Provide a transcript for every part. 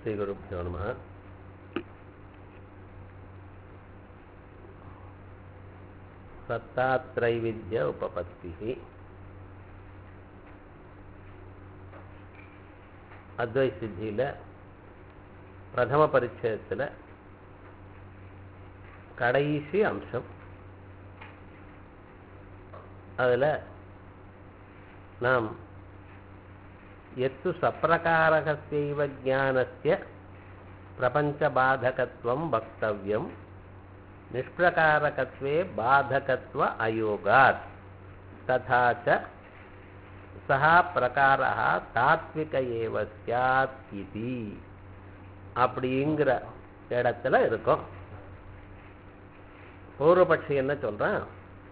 श्रीगुरुभ्यो नमः सत्तात्रैविद्य उपपत्तिः அத்வைத் சித்தியில் பிரதம பரிச்சயத்தில் கடைசி அம்சம் அதில் நாம் எத்து சப்பிரகாரகஸ்யைவ ஜானஸ்ய பிரபஞ்சபாதகத்துவம் வக்தவியம் நிஷ்பிரகாரகத்வே பாதகத்துவ அயோகாத் ததா ச சஹ பிரகார தாத்விக ஏவ சாத் இது அப்படிங்கிற இடத்துல இருக்கும் பூர்வபட்சி என்ன சொல்றான்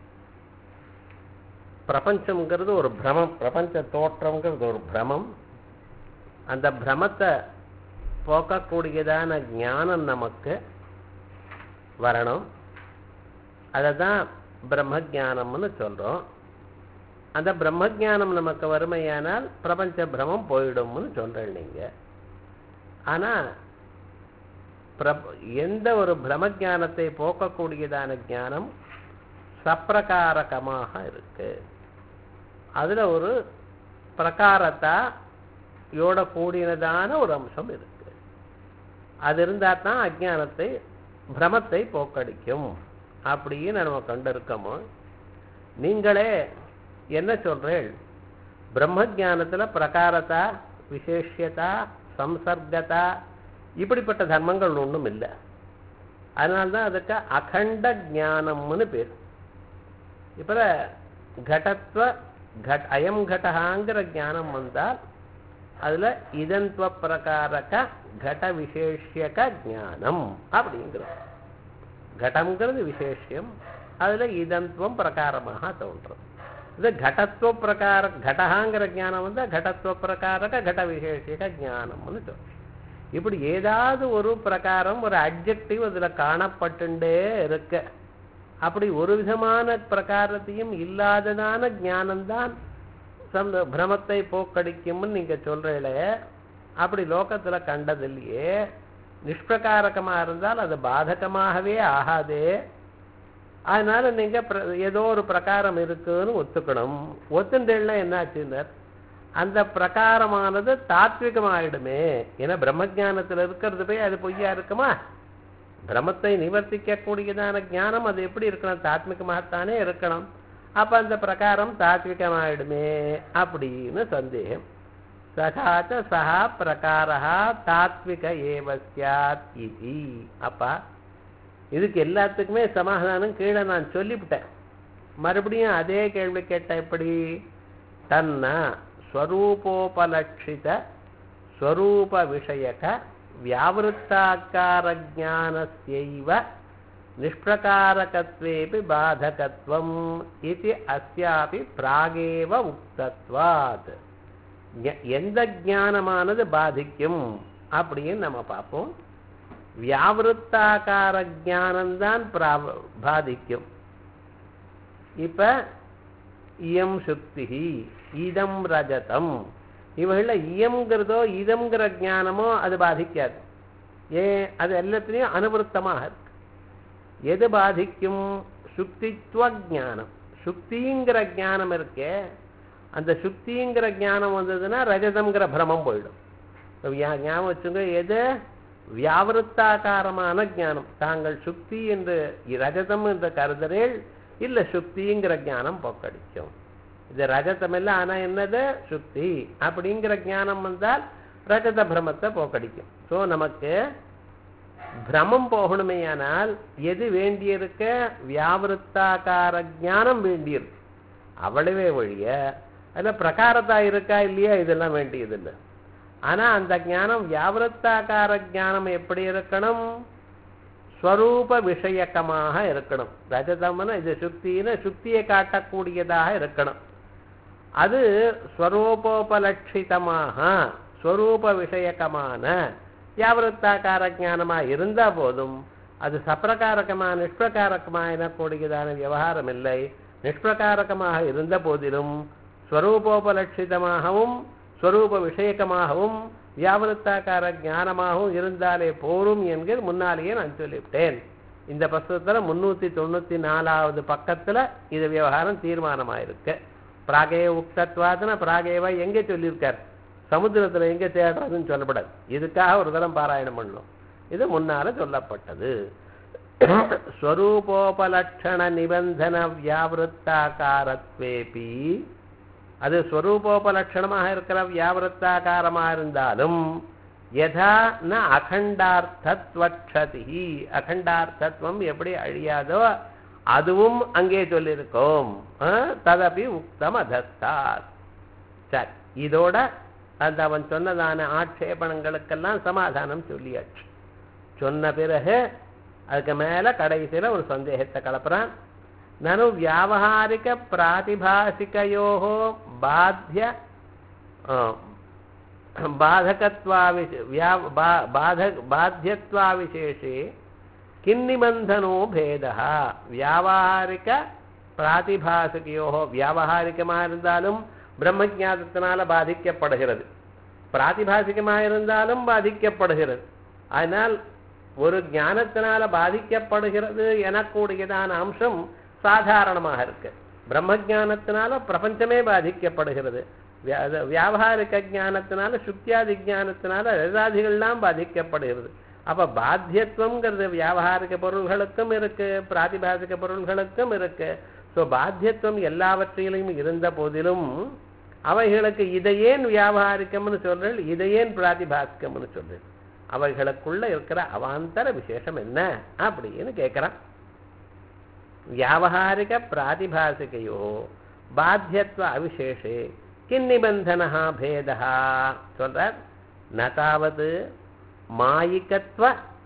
பிரபஞ்சம்ங்கிறது ஒரு பிரமம் பிரபஞ்ச தோற்றம்ங்கிறது ஒரு பிரமம் அந்த பிரமத்தை போக்கக்கூடியதான ஞானம் நமக்கு வரணும் அதை தான் பிரம்ம ஜானம்னு சொல்கிறோம் அந்த பிரம்ம ஜானம் நமக்கு வறுமையானால் பிரபஞ்ச பிரமம் போயிடும்னு சொல்கிறேன் நீங்கள் ஆனால் பிரப எந்த ஒரு பிரம்ம ஜானத்தை போக்கக்கூடியதான ஞானம் சப்பிரகாரகமாக இருக்கு அதில் ஒரு பிரகாரத்தா யோட கூடினதான ஒரு அம்சம் இருக்கு அது இருந்தால் தான் அஜானத்தை பிரமத்தை போக்கடிக்கும் அப்படின்னு நம்ம கண்டிருக்கோமோ நீங்களே என்ன சொல்றேன் பிரம்ம ஜானத்தில் பிரகாரத்தா விசேஷியதா சம்சர்கதா இப்படிப்பட்ட தர்மங்கள் ஒன்றும் இல்லை அதனால்தான் அதுக்கு அகண்ட ஜானம்னு பேர் இப்போ கடத்துவ கட் அயம் கடகாங்கிற ஞானம் வந்தால் அதில் இதன்துவ பிரகாரக கட விசேஷியக ஞானம் அப்படிங்கிறோம் கடம்ங்கிறது விசேஷியம் அதில் இதன்துவம் பிரகாரமாக தோன்றும் இது கடத்துவ பிரகார கடகாங்கிற ஞானம் வந்தால் கடத்துவ பிரகாரக கட விசேஷிக ஞானம்னு சொல்றோம் இப்படி ஏதாவது ஒரு பிரகாரம் ஒரு அப்ஜெக்டிவ் அதில் காணப்பட்டுண்டே இருக்க அப்படி ஒரு விதமான பிரகாரத்தையும் இல்லாததான ஞானம்தான் பிரமத்தை போக்கடிக்கும்னு நீங்க சொல்றீங்களே அப்படி லோகத்துல கண்டதில்லையே நிஷ்பிரகாரகமா இருந்தால் அது பாதகமாகவே ஆகாதே அதனால நீங்க ஏதோ ஒரு பிரகாரம் இருக்குன்னு ஒத்துக்கணும் ஒத்துண்டேன்னா என்னாச்சுன்னார் அந்த பிரகாரமானது தாத்விகமாயிடுமே ஏன்னா பிரம்மஜானத்தில் இருக்கிறது போய் அது பொய்யா இருக்குமா பிரமத்தை நிவர்த்திக்க கூடியதான ஞானம் அது எப்படி இருக்கணும் தாத்மிகமாகத்தானே இருக்கணும் அப்ப அந்த பிரகாரம் தாத்விகமாயிடுமே அப்படின்னு சந்தேகம் சகாச்ச சஹா பிரகாரா தாத்விக ஏவ சாத் இது அப்பா இதுக்கு எல்லாத்துக்குமே சமாதானம் கீழே நான் சொல்லிவிட்டேன் மறுபடியும் அதே கேள்வி கேட்ட எப்படி தன்ன ஸ்வரூபோபலட்சித ஸ்வரூப விஷயக व्यावृत्ताकारज्ञानस्यैव निष्प्रकारकत्वेपि बाधकत्वम् इति अस्यापि प्रागेव उक्तत्वात् எந்த ஞானமானது பாதிக்கும் அப்படின்னு நம்ம பார்ப்போம் வியாவிருத்தாக்கார ஜானம்தான் பாதிக்கும் இப்ப இயம் சுக்தி இதம் ரஜதம் இவைகளில் இயம்ங்கிறதோ இதம்ங்கிற ஞானமோ அது பாதிக்காது ஏன் அது எல்லாத்துலேயும் அனுவருத்தமாக இருக்கு எது பாதிக்கும் சுக்தித்துவ ஜானம் சுக்திங்கிற ஜானம் இருக்கே அந்த சுக்திங்கிற ஜானம் வந்ததுன்னா ரஜதம்ங்கிற பிரமம் போயிடும் ஞாபகம் வச்சுங்க எது வியாவிருத்தாகாரமான ஜானம் தாங்கள் சுக்தி என்று ரஜதம் என்று கருதுறேள் இல்லை சுக்திங்கிற ஜானம் போக்கடிக்கும் இது ரஜதம் இல்லை ஆனா என்னது சுக்தி அப்படிங்கிற ஞானம் வந்தால் ரஜத பிரமத்தை போக்கடிக்கும் ஸோ நமக்கு பிரமம் போகணுமே ஆனால் எது வேண்டியிருக்க வியாவிருத்தாக்கார ஜானம் வேண்டியிருக்கு அவ்வளவே ஒழிய அதில் பிரகாரத்தா இருக்கா இல்லையா இதெல்லாம் வேண்டியதில்லை ஆனா அந்த ஞானம் வியாவிருத்தாக்கார ஜானம் எப்படி இருக்கணும் ஸ்வரூப விஷயக்கமாக இருக்கணும் ரஜதம்னா இது சுக்தின்னு சுக்தியை காட்டக்கூடியதாக இருக்கணும் அது ஸ்வரூபோபலட்சிதமாக ஸ்வரூப விஷயக்கமான வியாவிருத்தாக்கார ஜானமா இருந்தா போதும் அது சப்பிரகாரகமா நிஷ்பிரகாரகமா எனக்கூடியதான விவகாரம் இல்லை நிஷ்பிரகாரகமாக இருந்த போதிலும் ஸ்வரூபோபலட்சிதமாகவும் ஸ்வரூப விஷயக்கமாகவும் வியாபனத்தாக்கார ஞானமாகவும் இருந்தாலே போரும் என்கிற முன்னாலேயே நான் சொல்லிவிட்டேன் இந்த புஸ்தகத்துல முன்னூத்தி தொண்ணூத்தி நாலாவது பக்கத்துல இது விவகாரம் தீர்மானமாயிருக்கு பிராகே உக்தத்வாதன பிராகேவா எங்கே சொல்லியிருக்கார் சமுத்திரத்துல எங்க தேடுறதுன்னு சொல்லப்படாது இதுக்காக ஒரு தரம் பாராயணம் பண்ணணும் இது முன்னால சொல்லப்பட்டது ஸ்வரூபோபலட்சண நிபந்தன வியாவிருத்தாகாரத்வேபி அது ஸ்வரூபோபலட்சணமாக இருக்கிற வியாவிருத்தாகாரமாக இருந்தாலும் யதா ந அகண்டார்த்தத்வக்ஷதி அகண்டார்த்தத்துவம் எப்படி அழியாதோ அதுவும் அங்கே சொல்லியிருக்கோம் ஆ, ததபி உக்தம் அதஸ்தாத் சரி இதோட அந்த அவன் சொன்னதான ஆட்சேபணங்களுக்கெல்லாம் சமாதானம் சொல்லியாச்சு சொன்ன பிறகு அதுக்கு மேல கடைசியில ஒரு சந்தேகத்தை கலப்புறான் நனு வியாவகாரிக பிராதிபாசிகையோ பாத்திய ஆ, बाधकत्वाविशे व्या बा बाध बाध्यत्वाविशेषे किन्निबन्धनो भेदः வியாவகாரிக பிராதிபாசிகையோகோ வியாவகாரிகமாக இருந்தாலும் பிரம்மஜானத்தினால பாதிக்கப்படுகிறது பிராதிபாசிகமாக இருந்தாலும் பாதிக்கப்படுகிறது அதனால் ஒரு ஞானத்தினால பாதிக்கப்படுகிறது எனக்கூடியதான அம்சம் சாதாரணமாக இருக்கு பிரம்மஜானத்தினால பிரபஞ்சமே பாதிக்கப்படுகிறது வியா- அது வியாவகாரிக ஞானத்தினால சுக்தியாதி ஞானத்தினால ரதாதிகள்லாம் பாதிக்கப்படுகிறது அப்ப பாத்தியத்துவங்கிறது வியாவகாரிக பொருள்களுக்கும் இருக்கு பிராதிபாசிக பொருள்களுக்கும் இருக்கு ஸோ பாத்தியத்துவம் எல்லாவற்றிலும் இருந்த போதிலும் அவைகளுக்கு இதை ஏன் வியாவகாரிக்கம்னு சொல்றேன் இதை ஏன் பிராதிபாசிகம்னு சொல்றேன் அவைகளுக்குள்ள இருக்கிற அவாந்தர விசேஷம் என்ன அப்படின்னு கேட்கிறான் வியாவகாரிக பிராதிபாசிகையோ பாத்தியத்துவ அவிசேஷே கிந்நிபந்தன பேதா சொல்றார் நதாவது மாயிகத்துவ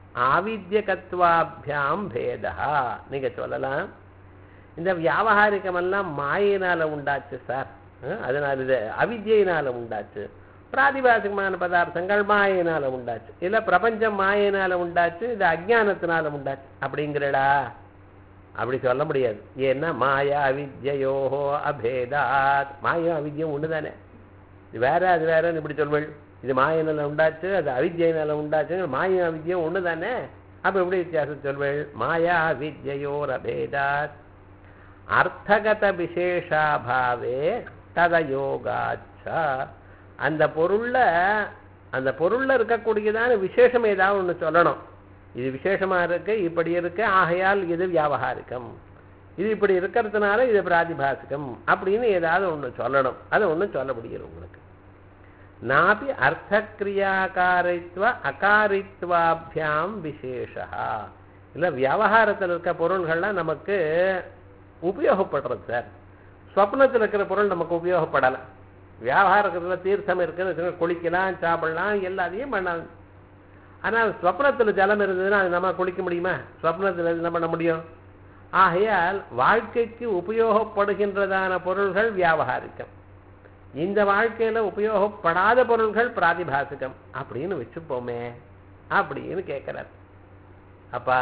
ஆவித்யகத்வாபியாம் பேதா நீங்க சொல்லலாம் இந்த வியாவகாரிகமெல்லாம் மாயினால உண்டாச்சு சார் அஹ், அதனால இது அவித்யினால உண்டாச்சு பிராதிபாசிகமான பதார்த்தங்கள் மாயினால உண்டாச்சு இல்ல பிரபஞ்சம் மாயினால உண்டாச்சு இது அஜ்ஞானத்தினால உண்டாச்சு அப்படிங்கிறடா அப்படி சொல்ல முடியாது ஏன்னா மாயா அவித்யோஹோ அபேதாத் மாயா அவித்யம் ஒண்ணுதானே இது வேற அது வேறன்னு இப்படி சொல்வள் இது மாயனால உண்டாச்சு அது அவித்யினால உண்டாச்சு மாயா அவித்யம் ஒண்ணுதானே அப்ப எப்படி வித்தியாசம் சொல்வள் மாயா வித்யோர் அபேதாத் அர்த்தகத விசேஷாபாவே ததயோகாச்ச அந்த பொருள்ல அந்த பொருள்ல இருக்கக்கூடியதான விசேஷம் ஏதாவது ஒண்ணு சொல்லணும் இது விசேஷமா இருக்கு இப்படி இருக்கு ஆகையால் இது வியாவகாரிகம் இது இப்படி இருக்கிறதுனால இது பிராதிபாசிகம் அப்படின்னு ஏதாவது ஒண்ணு சொல்லணும் அதை ஒண்ணும் சொல்ல முடியல உங்களுக்கு நாபி அர்த்தக்கிரியாகாரித்வ அகாரித்வாபியாம் விசேஷா இல்ல வியாவகாரத்தில் இருக்க பொருள்கள்லாம் நமக்கு உபயோகப்படுறது சார் ஸ்வப்னத்தில் இருக்கிற பொருள் நமக்கு உபயோகப்படலை வியாபாரத்துல தீர்த்தம் இருக்குன்னு வச்சுக்கோங்க, குளிக்கலாம் சாப்பிடலாம் எல்லாத்தையும் பண்ணலாம் ஆனால் ஸ்வப்னத்தில் ஜலம் இருந்ததுன்னா அது நம்ம குளிக்க முடியுமா ஸ்வப்னத்தில் என்ன பண்ண முடியும் ஆகையால் வாழ்க்கைக்கு உபயோகப்படுகின்றதான பொருள்கள் வியாபகாரிக்கம் இந்த வாழ்க்கையில உபயோகப்படாத பொருள்கள் பிராதிபாசிகம் அப்படின்னு வச்சுப்போமே அப்படின்னு கேட்கிறார் அப்பா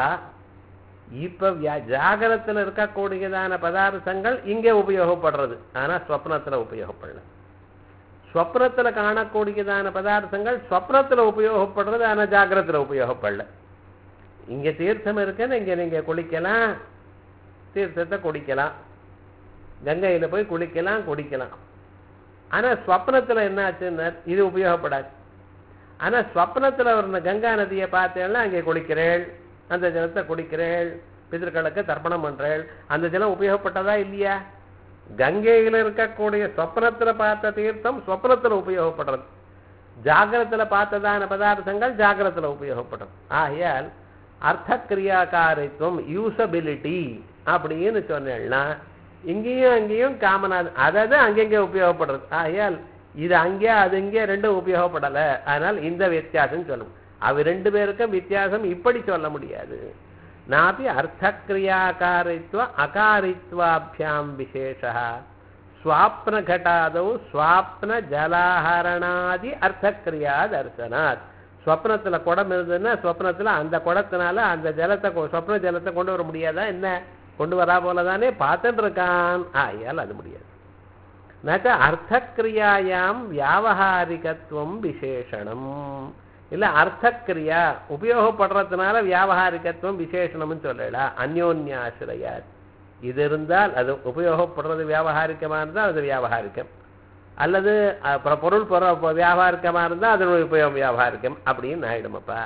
இப்ப வியா- ஜாகரத்துல இருக்கக்கூடியதான பதார்த்தங்கள் இங்கே உபயோகப்படுறது ஆனா ஸ்வப்னத்துல உபயோகப்படல ஸ்வப்னத்துல காணக்கூடியதான பதார்த்தங்கள் ஸ்வப்னத்துல உபயோகப்படுறது ஆனா ஜாகிரத்துல உபயோகப்படல இங்க தீர்த்தம் இருக்குன்னு இங்க நீங்க குளிக்கலாம் தீர்த்தத்தை குடிக்கலாம் கங்கையில போய் குளிக்கலாம் குடிக்கலாம் ஆனா ஸ்வப்னத்துல என்ன ஆச்சுன்னா இது உபயோகப்படாது ஆனா ஸ்வப்னத்துல ஒரு கங்கா நதியை பார்த்தேன்னா அங்கே குளிக்கிறேள் அந்த ஜலத்தை குடிக்கிறேள் பிதர்களுக்கு தர்ப்பணம் பண்றேள் அந்த ஜலம் உபயோகப்பட்டதா இல்லையா கங்கையில இருக்கக்கூடிய சொப்னத்துல பார்த்த தீர்த்தம் சொப்னத்துல உபயோகப்படுறது ஜாகிரத்துல பார்த்ததான பதார்த்தங்கள் ஜாகிரத்துல உபயோகப்படும் ஆகையால் அர்த்த கிரியாகாரித்துவம் யூசபிலிட்டி அப்படின்னு சொன்னேன்னா இங்கேயும் அங்கேயும் காமனாது அதாவது அங்கங்கே உபயோகப்படுறது ஆகையால் இது அங்கே அது இங்கே ரெண்டும் உபயோகப்படலை அதனால் இந்த வித்தியாசம் சொல்லும் அவ ரெண்டு பேருக்கும் வித்தியாசம் இப்படி சொல்ல முடியாது நாபி அர்த்தக்கிரியாகாரித்வ அகாரித்வாபியாம் விசேஷா ஸ்வாப்ன கட்டாதௌ ஸ்வாப்ன ஜலாஹரணாதி அர்த்தக்கிரியா தர்சனாத் ஸ்வப்னத்துல குடம் இருந்ததுன்னா ஸ்வப்னத்துல அந்த குடத்தினால அந்த ஜலத்தை கொ- ஸ்வப்ன ஜலத்தை கொண்டு வர முடியாதா என்ன கொண்டு வரா போல தானே பார்த்துட்டு இருக்கான் ஆயால் அது முடியாது நச்ச அர்த்தக்கிரியாயாம் வியாவகாரிகத்துவம் விசேஷணம் இல்ல அர்த்தக்கிரியா உபயோகப்படுறதுனால வியாவகாரிகத்துவம் விசேஷணம்னு சொல்லல அந்யோன்யாசிரியா இது இருந்தால் அது உபயோகப்படுறது வியாவகாரிகமா இருந்தால் அது வியாவகாரிகம் அல்லது அப்புறம் பொருள் பொருள் வியாபாரிகமா இருந்தால் அதனுடைய உபயோகம் வியாபாரிகம் அப்படின்னு ஆயிடுமப்பா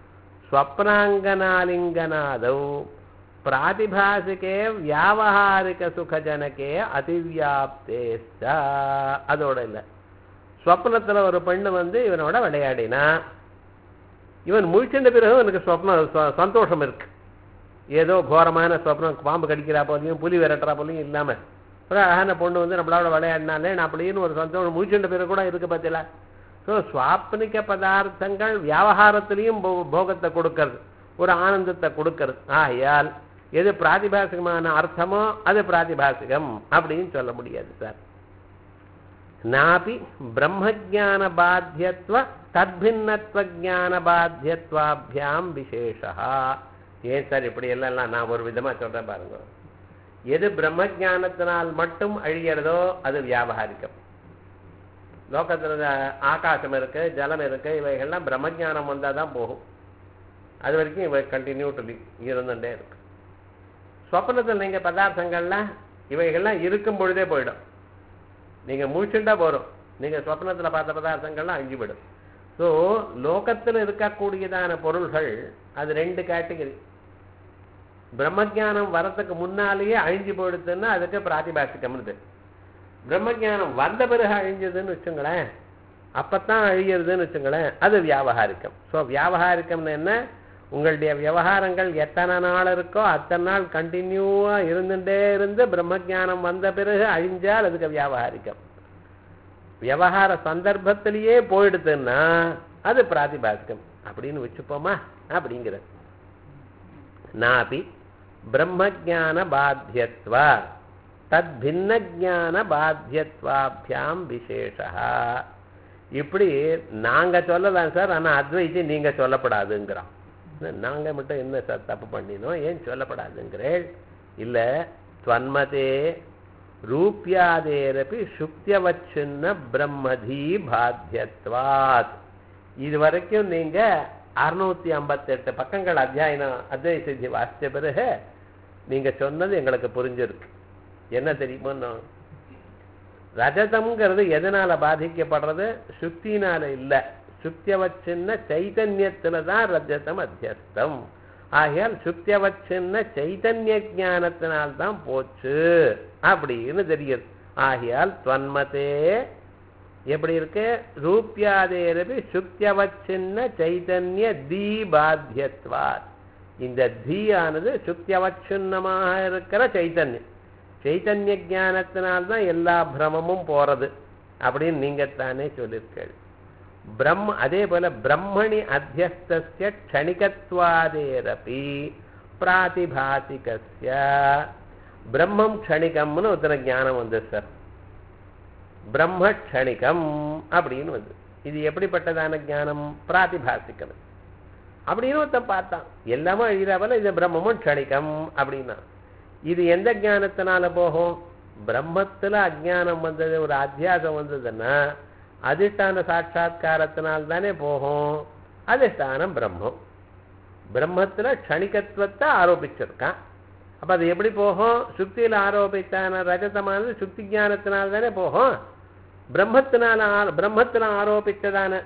ஸ்வப்னாங்கனாலிங்கனாதௌ பிராதிபாசிகே வியாவகாரிக சுகஜனகே அதிவியாப்தேஷ்ட அதோட இல்லை ஸ்வப்னத்துல ஒரு பெண்ணு வந்து இவனோட விளையாடினா இவன் முழிச்சின்ற பிறகு எனக்கு ஸ்வப்னம் ச- சந்தோஷம் இருக்கு ஏதோ கோரமான ஸ்வப்னம் பாம்பு கடிக்கிறா போலையும் புலி விரட்டுறா போலையும் இல்லாம ஒரு அழகான பொண்ணு வந்து நம்மளோட விளையாடினாலே நான் அப்படின்னு ஒரு சந்தோஷம் முழிச்சின்ற பிறகு கூட இருக்கு பார்த்தீங்களா ஸோ சுவாப்னிக பதார்த்தங்கள் வியாபாரத்திலையும் போ- போகத்தை கொடுக்கறது ஒரு ஆனந்தத்தை கொடுக்கறது ஆகையால் எது பிராதிபாசிகமான அர்த்தமோ அது பிராதிபாசிகம் அப்படின்னு சொல்ல முடியாது சார் நாபி பிரம்மஜான பாத்தியத்துவ தத்பின்னத்வ ஜான பாத்தியத்வாபியாம் விசேஷா ஏன் சார் இப்படி எல்லாம் நான் ஒரு விதமா சொல்றேன் பாருங்க எது பிரம்மஜானத்தினால் மட்டும் அழியறதோ அது வியாபகாரிக்கம் லோகத்துல ஆகாசம் இருக்கு ஜலம் இருக்கு இவைகள்லாம் பிரம்மஜானம் வந்தால் தான் போகும் அது வரைக்கும் இவை கண்டினியூ டு இருந்துட்டே இருக்கு சொப்பனத்தில் நீங்க பதார்த்தங்கள்லாம் இவைகள்லாம் இருக்கும் பொழுதே போயிடும் நீங்க முழிச்சுட்டா போறோம் நீங்க சொப்னத்துல பார்த்த பதார்த்தங்கள்லாம் அழிஞ்சு விடும் ஸோ லோகத்தில் இருக்கக்கூடியதான பொருள்கள் அது ரெண்டு கேட்டகரி பிரம்மஜானம் வரத்துக்கு முன்னாலேயே அழிஞ்சு போயிடுதுன்னா அதுக்கு பிராதிபாசிக்கம்னு பேர் பிரம்மஜானம் வந்த பிறகு அழிஞ்சதுன்னு வச்சுங்களேன் அப்பத்தான் அழியிறதுன்னு வச்சுங்களேன் அது வியாபகாரிக்கம் ஸோ வியாபகாரிக்கம்னு என்ன உங்களுடைய விவகாரங்கள் எத்தனை நாள் இருக்கோ அத்தனை நாள் கண்டினியூவா இருந்துட்டே இருந்து பிரம்மஜானம் வந்த பிறகு அழிஞ்சால் அதுக்கு வியாபகாரிக்கம் விவகார சந்தர்ப்பத்திலேயே போயிடுதுன்னா அது பிராதிபாசிகம் அப்படின்னு வச்சுப்போமா அப்படிங்கிற நாபி பிரம்மஜான பாத்தியத்வா தத் பின்ன ஜான பாத்தியத்வாபியாம் விசேஷா இப்படி நாங்க சொல்லலாம் சார் ஆனா அத்வைத்தி நீங்க சொல்லப்படாதுங்கிறோம் நாங்க மட்டும் என்ன சார் தப்பு பண்ணினோம் ஏன் சொல்லப்படாதுங்கிறேன் இல்ல துவன்மதே ரூபியாதேரப்பி சுக்தியவச்சின்ன பிரம்மதி பாத்தியத்வாத் இது வரைக்கும் நீங்க அறுநூத்தி ஐம்பத்தெட்டு பக்கங்கள் அத்தியாயம் அத்வை சித்தி வாசிச்ச பிறகு நீங்க சொன்னது எங்களுக்கு புரிஞ்சிருக்கு என்ன தெரியுமோ ரஜதம்ங்கிறது எதனால பாதிக்கப்படுறது சுக்தினால இல்ல சுக்தியவச்சின்ன சைதன்யத்துல தான் ரஜதம் அத்தியஸ்தம் ஆகையால் சுக்தியவச்சின்ன சைதன்ய ஞானத்தினால்தான் போச்சு அப்படின்னு தெரியுது ஆகையால் துவன்மதே எப்படி இருக்கு ரூபியாதேரபி சுக்தியவச்சின்ன சைதன்ய தீபாத்தியத்வாத் இந்த தீயானது சுக்தியவச்சின்னமாக இருக்கிற சைத்தன்யம் சைத்தன்ய ஞானத்தினால்தான் எல்லா பிரமமும் போறது அப்படின்னு நீங்க தானே சொல்லியிருக்கள் பிரம்ம அதே போல பிரம்மணி அத்தியஸ்திய க்ஷணிகத்வாதேரபி பிராதிபாசிகஸ்ய பிரம்மம் க்ஷணிகம்னு ஒருத்தர ஞானம் வந்து சார் பிரம்ம க்ஷணிகம் அப்படின்னு வந்து இது எப்படிப்பட்டதான ஞானம் பிராதிபாசிக்கம் அப்படின்னு ஒருத்தன் பார்த்தான் எல்லாமே அழிகிறாப்பல இது பிரம்மமும் க்ஷணிகம் அப்படின்னா இது எந்த ஞானத்தினால போகும் பிரம்மத்துல அஜ்ஞானம் வந்தது ஒரு அத்தியாசம் வந்ததுன்னா அதிஷ்டான சாட்சா்காரத்தினால் தானே போகும் அதிஷ்டானம் பிரம்மம் பிரம்மத்துல க்ஷணிகத்துவத்தை ஆரோபிச்சிருக்கான் அப்ப அது எப்படி போகும் சுக்தியில ஆரோபித்தான ரஜதமானது சுக்தி ஞானத்தினால் தானே போகும் பிரம்மத்தினால ஆ- பிரம்மத்துல ஆரோபித்ததான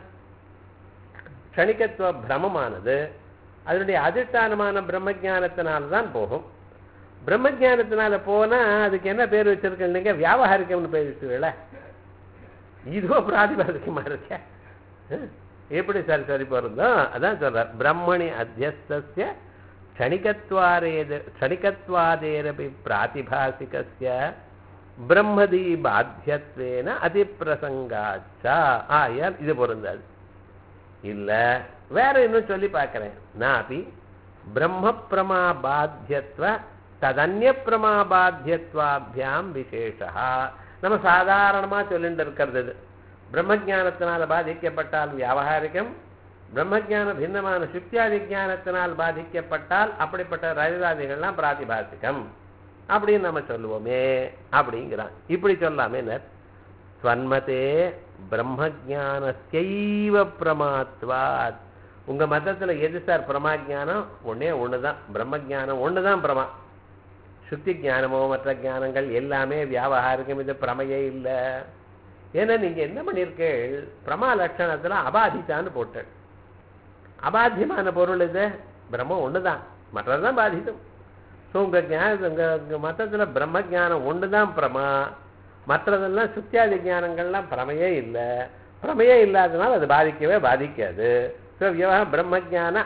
க்ஷணிகத்துவ பிரமமானது அதனுடைய அதிஷ்டானமான பிரம்ம ஞானத்தினால தான் போகும் பிரம்ம ஞானத்தினால போனா அதுக்கு என்ன பேர் வச்சிருக்கீங்க வியாபகாரிக்கம்னு பேர் வச்சுக்கல இதுவோ பிராதிபாதிகமா இருக்க அஹ், எப்படி சார் சரி பொருந்தோம் அதான் சொல்றார் பிரம்மணி அத்தியஸ்திய க்ஷணிகத்வாரேத க்ஷணிகத்வாதேரபி பிராதிபாசிகஸ்ய பிரம்மதி பாத்தியத்வேன அதிப்பிரசங்காச்சா ஆயால் இது பொருந்தாது இல்ல வேற இன்னும் சொல்லி பார்க்கிறேன் நாபி பிரம்ம பிரமா பாத்தியத்வ ததன்ய பிரமா பாத்தியத்வாபியாம் விசேஷா நம்ம சாதாரணமா சொல்லிட்டு இருக்கிறது இது பிரம்மஜானத்தினால பாதிக்கப்பட்டால் வியாபகாரிகம் பிரம்மஜான பின்னமான சுக்தியாதி ஞானத்தினால் பாதிக்கப்பட்டால் அப்படிப்பட்ட ரஜதாதிகள்லாம் பிராதிபாசிகம் அப்படின்னு நம்ம சொல்லுவோமே அப்படிங்கிறான் இப்படி சொல்லாமே ஸ்வன்மதே பிரம்மஜானஸ்யைவ பிரமாத்வாத் உங்க மதத்துல எது சார் பிரமாஜானம் ஒண்ணே ஒண்ணுதான் பிரம்மஜானம் ஒண்ணுதான் பிரமா சுத்தி ஞானமோ மற்ற ஞானங்கள் எல்லாமே வியாபகாரிகம் இது பிரமையே இல்லை ஏன்னா நீங்க என்ன பண்ணிருக்கீள் பிரமா லட்சணத்துல அபாதித்தான்னு போட்டேன் அபாத்தியமான பொருள் இது பிரம்மம் ஒண்ணுதான் மற்றதுதான் பாதிதம் ஸோ உங்க ஞான உங்க உங்க மதத்துல பிரம்ம ஜானம் ஒண்ணுதான் பிரமா மற்றதெல்லாம் சுத்தியாதி ஞானங்கள்லாம் பிரமையே இல்லை பிரமையே இல்லாதனால அது பாதிக்கவே பாதிக்காது ஸோ விவகாரம் பிரம்ம ஜான